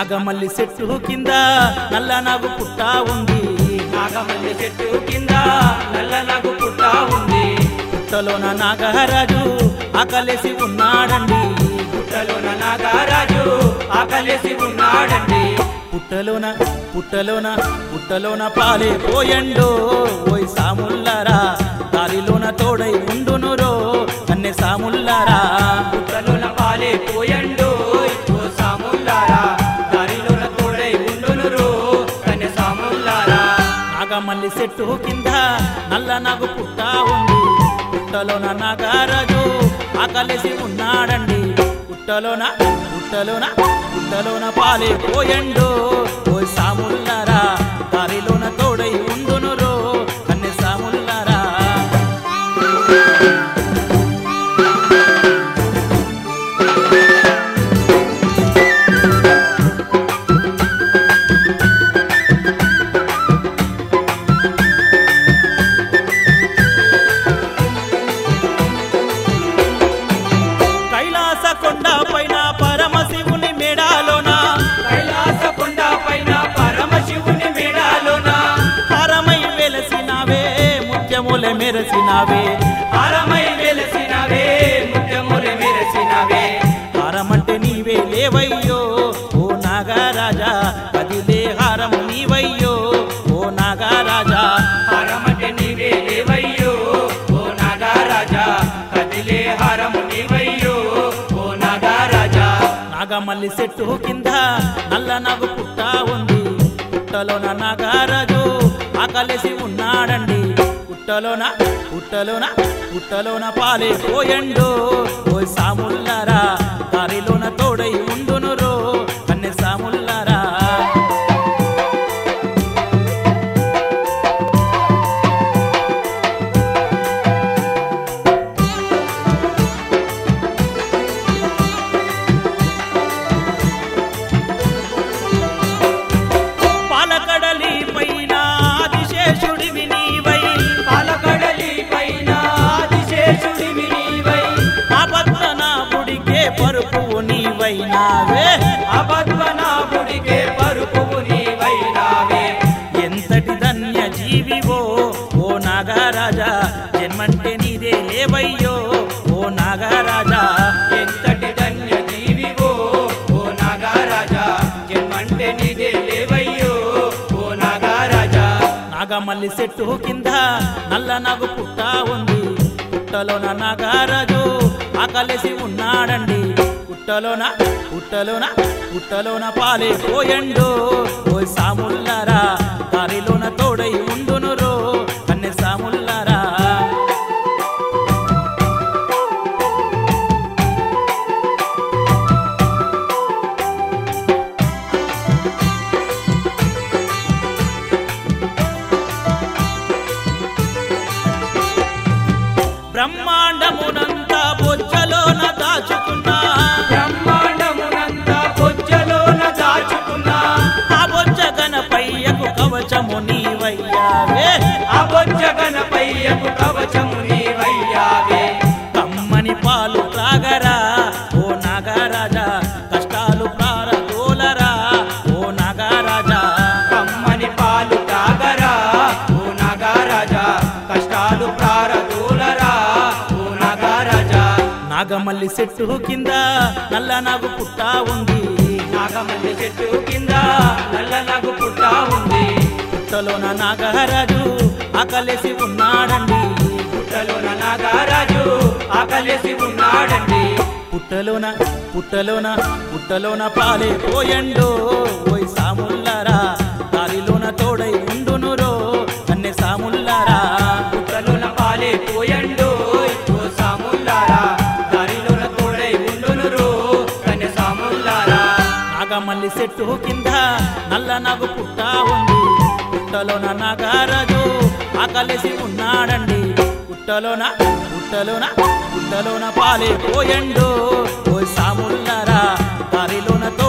నాగమల్లి చెట్టు కింద నల్ల నాగు పుట్ట ఉంది నాగమల్లి చెట్టు కింద నల్ల నగు పుట్ట ఉంది పుట్టలోన నాగరాజు ఆకలేసి ఉన్నాడండి పుట్టలోన నాగరాజు ఆకలేసి ఉన్నాడండి పుట్టలోన పుట్టలోన పుట్టలోన పాలే పోయండు ఓయ్ సాముల్లారా దారిలోన తోడై ఉండునురో అన్నె సాముల్లారా పుట్టలోన పాలే పోయండు ఓ సాముల్లారా దారిలోన తోడై ఉండునురు కన్య సాముల్లారా నాగమల్లి చెట్టు కింద నల్ల నాగు పుట్ట ఉంది పుట్టలోన నాగరాజు ఆకలేసి ఉన్నాడండి పుట్టలోన పుట్టలోన పుట్టలోన పాలే పోయండు ఓయ్ సాముల్లారా దారిలోన తోడై ఉండునురో అన్నె సాముల్లారా కైలాస కొండ పైన పరమశివుని మెడాలోన కైలాస కొండ పైన పరమశివుని మేడాలోన హరమై వెలసినావే ముత్యముల మెరసినావే హారమై వెలసినవే ముత్యములు మెరసినవే హారమంటే నీవే లేవయ్యో ఓ నాగరాజా కదిలే హారము నీవయ్యో ఓ నాగరాజా హారమటే నీవే లేవయ్యో ఓ నాగారాజా కదిలే హారము నీవయ్యో ఓ నాగారాజా నాగమల్లి చెట్టు కింద నల్ల నాగు పుట్ట ఉంది పుట్టలోన నాగరాజు ఆకలేసి ఉన్నాడండి పుట్టలోన పుట్టలోన పుట్టలోన పాలే పోయండు ఓ సాముల్లారా దారిలోన తోడై ఉండునురో అన్నె సాముల్లారా పాలకడలి పైన ఆదిశేషుడివి నీవై పాలకడలి పైన ఆదిశేషుడివి నీవై ఆపత్తనాభుడికే పరుపువు నీవైనావే అపద్మనాభుడికే పరుపువు నీవైనావే ఎంతటి ధన్య జీవివో ఓ నాగరాజా జన్మంటే నీదే లేవయ్యో ఓ నాగరాజా ఎంతటి ధన్య జీవివో ఓ నాగారాజా జన్మంటే నీదే లేవయ్యో ఓ నాగారాజా నాగమల్లి చెట్టు కింద నల్ల నాగు పుట్ట ఉంది పుట్టలోన నాగరాజు ఆకలేసి ఉన్నాడండి పుట్టలోన పుట్టలోన పుట్టలోన పాలే పోయండు ఓ సాముల్లారా దారిలోన తోడై ఉండునురో అన్నె సాముల్లారా బ్రహ్మాండమునంతా బొజ్జలోన దాచుకున్నా బ్రహ్మాండమునంతా బొజ్జలోన దాచుకున్నా ఆ బొజ్జ గణపయ్యకు కవచము నీవయ్యావే ఆ బొజ్జ గణపయ్యకు కవచము నీవయ్యావే కమ్మని పాలు త్రాగరా ఓ నాగరాజా కష్టాలు ప్రారదోలరా ఓ నాగరాజా కమ్మని పాలు తాగరా ఓ నాగారాజా కష్టాలు ప్రారదూలరా ఓ నాగారాజా నాగమల్లి చెట్టు కింద నల్ల నాగు పుట్ట ఉంది నాగమల్లి చెట్టు కింద నల్ల నగు పుట్ట ఉంది పుట్టలోన నాగరాజు ఆకలేసి ఉన్నాడండి పుట్టలోన నాగారాజు ఆకలేసి ఉన్నాడండి పుట్టలోన పుట్టలోన పుట్టలోన పాలే పోయండు ఓయ్ సాముల్లారా దారిలోన తోడై ఉండునురో అన్నె సాముల్లారా పుట్టలోన పాలే పోయండు ఓ సాముల్లారా దారిలోన తోడై ఉండునురు కన్య సాముల్లారా నాగమల్లి చెట్టు కింద నల్ల నాగు పుట్ట ఉంది పుట్టలోన నాగరాజు ఆకలేసి ఉన్నాడండి పుట్టలోన పుట్టలోన పుట్టలోన పాలే పోయండు ఓ సాముల్లారా దారిలోన